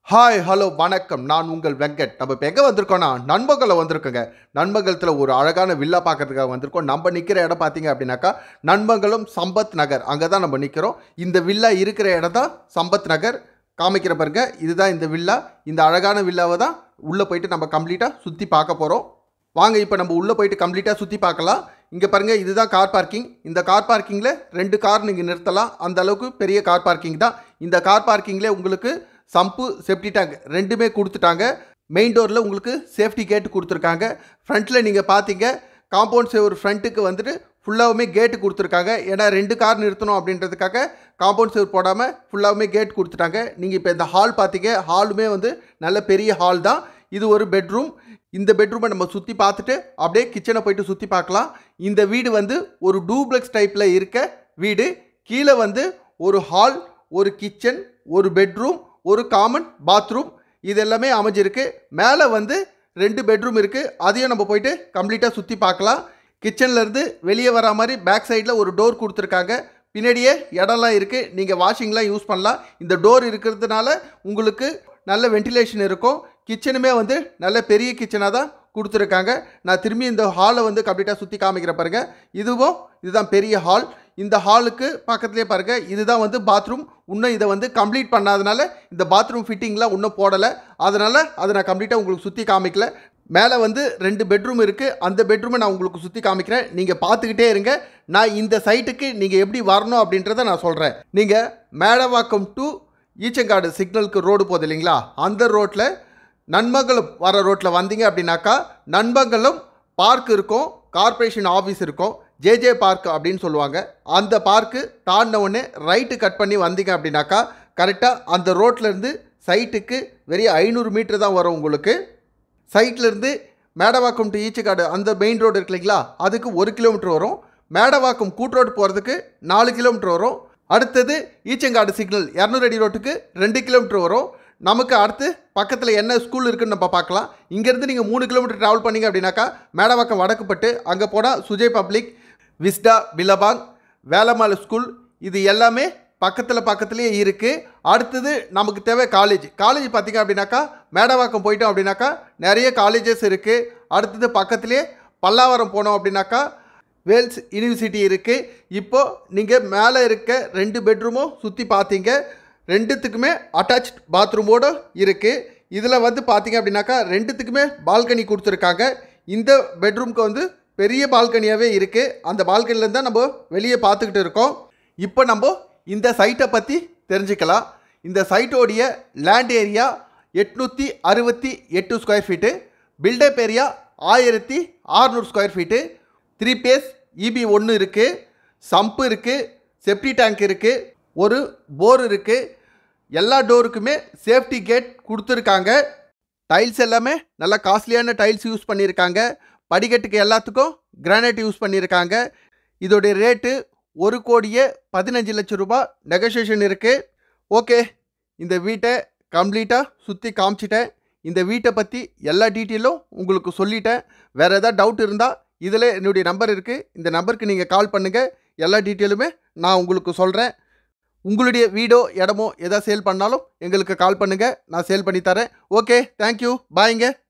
hi hello வணக்கம் நான் உங்கள் வெங்கட் நம்ம இப்போ எங்கே வந்திருக்கோம்னா நண்பகலில் வந்திருக்கோங்க நண்பகலத்தில் ஒரு அழகான வில்லா பார்க்கறதுக்காக வந்திருக்கோம் நம்ம நிற்கிற இடம் பார்த்தீங்க அப்படின்னாக்கா நண்பகலம் சம்பத் நகர் அங்கே தான் நம்ம நிற்கிறோம் இந்த வில்லா இருக்கிற இடம் தான் சம்பத் நகர் காமிக்கிற பாருங்க இதுதான் இந்த வில்லா இந்த அழகான வில்லாவை தான் உள்ளே போயிட்டு நம்ம கம்ப்ளீட்டாக சுற்றி பார்க்க போகிறோம் வாங்க இப்போ நம்ம உள்ளே போயிட்டு கம்ப்ளீட்டாக சுற்றி பார்க்கலாம் இங்கே பாருங்கள் இதுதான் கார் பார்க்கிங் இந்த கார் பார்க்கிங்கில் ரெண்டு கார் நீங்கள் நிறுத்தலாம் அந்த அளவுக்கு பெரிய கார் பார்க்கிங் தான் இந்த கார் பார்க்கிங்கில் உங்களுக்கு சம்பு செப்டி டேங்க் ரெண்டுமே கொடுத்துட்டாங்க மெயின் டோரில் உங்களுக்கு சேஃப்டி கேட் கொடுத்துருக்காங்க ஃப்ரண்ட்டில் நீங்கள் பார்த்தீங்க காம்பவுண்ட் சேவர் ஃப்ரண்ட்டுக்கு வந்துட்டு ஃபுல்லாகவுமே கேட்டு கொடுத்துருக்காங்க ஏன்னா ரெண்டு கார் நிறுத்தணும் அப்படின்றதுக்காக காம்பவுண்ட் சேவர் போடாமல் ஃபுல்லாகவுமே கேட் கொடுத்துட்டாங்க நீங்கள் இப்போ இந்த ஹால் பார்த்தீங்க ஹாலுமே வந்து நல்ல பெரிய ஹால் தான் இது ஒரு பெட்ரூம் இந்த பெட்ரூமை நம்ம சுற்றி பார்த்துட்டு அப்படியே கிச்சனை போயிட்டு சுற்றி பார்க்கலாம் இந்த வீடு வந்து ஒரு டூப்ளெக்ஸ் டைப்பில் இருக்க வீடு கீழே வந்து ஒரு ஹால் ஒரு கிச்சன் ஒரு பெட்ரூம் ஒரு காமன் பாத்ரூம் இது எல்லாமே அமைஞ்சிருக்கு மேலே வந்து ரெண்டு பெட்ரூம் இருக்குது அதையும் நம்ம போயிட்டு கம்ப்ளீட்டாக சுற்றி பார்க்கலாம் கிச்சன்லேருந்து வெளியே வர மாதிரி பேக் சைடில் ஒரு டோர் கொடுத்துருக்காங்க பின்னாடியே இடம்லாம் இருக்குது நீங்கள் வாஷிங்லாம் யூஸ் பண்ணலாம் இந்த டோர் இருக்கிறதுனால உங்களுக்கு நல்ல வென்டிலேஷன் இருக்கும் கிச்சனுமே வந்து நல்ல பெரிய கிச்சனாக தான் கொடுத்துருக்காங்க நான் திரும்பி இந்த ஹாலை வந்து கம்ப்ளீட்டாக சுற்றி காமிக்கிற பாருங்க இதுவும் இதுதான் பெரிய ஹால் இந்த ஹாலுக்கு பக்கத்துலேயே பாருங்க இதுதான் வந்து பாத்ரூம் இன்னும் இதை வந்து கம்ப்ளீட் பண்ணாதனால இந்த பாத்ரூம் ஃபிட்டிங்லாம் இன்னும் போடலை அதனால் அதை நான் கம்ப்ளீட்டாக உங்களுக்கு சுற்றி காமிக்கல மேலே வந்து ரெண்டு பெட்ரூம் இருக்குது அந்த பெட்ரூமை நான் உங்களுக்கு சுற்றி காமிக்கிறேன் நீங்கள் பார்த்துக்கிட்டே இருங்க நான் இந்த சைட்டுக்கு நீங்கள் எப்படி வரணும் அப்படின்றத நான் சொல்கிறேன் நீங்கள் மேடவாக்கம் டு ஈச்சங்காடு சிக்னலுக்கு ரோடு போகுது இல்லைங்களா அந்த ரோட்டில் நண்பகலம் வர ரோட்டில் வந்தீங்க அப்படின்னாக்கா நண்பகலம் பார்க் இருக்கும் கார்ப்பரேஷன் ஆஃபீஸ் இருக்கும் ஜேஜே பார்க் அப்படின்னு சொல்லுவாங்க அந்த பார்க்கு தாண்டின உடனே ரைட்டு கட் பண்ணி வந்தீங்க அப்படின்னாக்கா கரெக்டாக அந்த ரோட்லேருந்து சைட்டுக்கு வெறும் ஐநூறு மீட்டர் தான் வரும் உங்களுக்கு சைட்லேருந்து மேடவாக்கம் டு ஈச்சக்காடு அந்த மெயின் ரோடு இருக்கு இல்லைங்களா அதுக்கு ஒரு கிலோமீட்டர் வரும் மேடவாக்கம் கூட்ரோடு போகிறதுக்கு நாலு கிலோமீட்டர் வரும் அடுத்தது ஈச்சங்காடு சிக்னல் இரநூறு அடி ரோட்டுக்கு ரெண்டு கிலோமீட்டர் வரும் நமக்கு அடுத்து பக்கத்தில் என்ன ஸ்கூல் இருக்குன்னு நம்ம பார்க்கலாம் இங்கேருந்து நீங்கள் மூணு கிலோமீட்டர் ட்ராவல் பண்ணீங்க அப்படின்னாக்கா மேடவாக்கம் வடக்குப்பட்டு அங்கே போனால் Sujay public Vista Billabong Velammal school இது எல்லாமே பக்கத்தில் பக்கத்துலேயே இருக்குது அடுத்தது நமக்கு தேவை காலேஜ் காலேஜ் பார்த்திங்க அப்படின்னாக்கா மேடவாக்கம் போயிட்டோம் அப்படின்னாக்கா நிறைய காலேஜஸ் இருக்குது அடுத்தது பக்கத்துலேயே பல்லாவரம் போனோம் அப்படின்னாக்கா வேல்ஸ் யூனிவர்சிட்டி இருக்குது இப்போது நீங்கள் மேலே இருக்க ரெண்டு பெட்ரூமும் சுற்றி பார்த்தீங்க ரெண்டுத்துக்குமே அட்டாச் பாத்ரூமோடு இருக்குது இதில் வந்து பார்த்தீங்க அப்படின்னாக்கா ரெண்டுத்துக்குமே பால்கனி கொடுத்துருக்காங்க இந்த பெட்ரூம்க்கு வந்து பெரிய பால்கனியாகவே இருக்குது அந்த பால்கனிலேருந்து தான் நம்ம வெளியே பார்த்துக்கிட்டு இருக்கோம் இப்போ நம்ம இந்த சைட்டை பற்றி தெரிஞ்சுக்கலாம் இந்த சைட்டோடைய லேண்ட் ஏரியா எட்நூற்றி அறுபத்தி எட்டு ஸ்கொயர் ஃபீட்டு பில்டப் ஏரியா ஆயிரத்தி அறநூறு square feet three phase EB ஒன்று இருக்குது சம்பு இருக்குது செப்டி டேங்க் இருக்குது ஒரு போர் இருக்குது எல்லா டோருக்குமே சேஃப்டி கேட் கொடுத்துருக்காங்க டைல்ஸ் எல்லாமே நல்லா காஸ்ட்லியான டைல்ஸ் யூஸ் பண்ணியிருக்காங்க படிக்கட்டுக்கு எல்லாத்துக்கும் கிரானைட் யூஸ் பண்ணியிருக்காங்க இதோடைய ரேட்டு ஒரு கோடியே பதினஞ்சு லட்சம் ரூபாய் நெகோசியேஷன் இருக்குது ஓகே இந்த வீட்டை கம்ப்ளீட்டாக சுற்றி காமிச்சிட்டேன் இந்த வீட்டை பற்றி எல்லா டீட்டெயிலும் உங்களுக்கு சொல்லிட்டேன் வேறு எதாவது டவுட் இருந்தால் இதில் என்னுடைய நம்பர் இருக்குது இந்த நம்பருக்கு நீங்கள் கால் பண்ணுங்கள் எல்லா டீட்டெயிலுமே நான் உங்களுக்கு சொல்கிறேன் உங்களுடைய வீடோ இடமோ எதாவது சேல் பண்ணாலும் எங்களுக்கு கால் பண்ணுங்கள் நான் சேல் பண்ணி தரேன் ஓகே தேங்க்யூ பாய்ங்க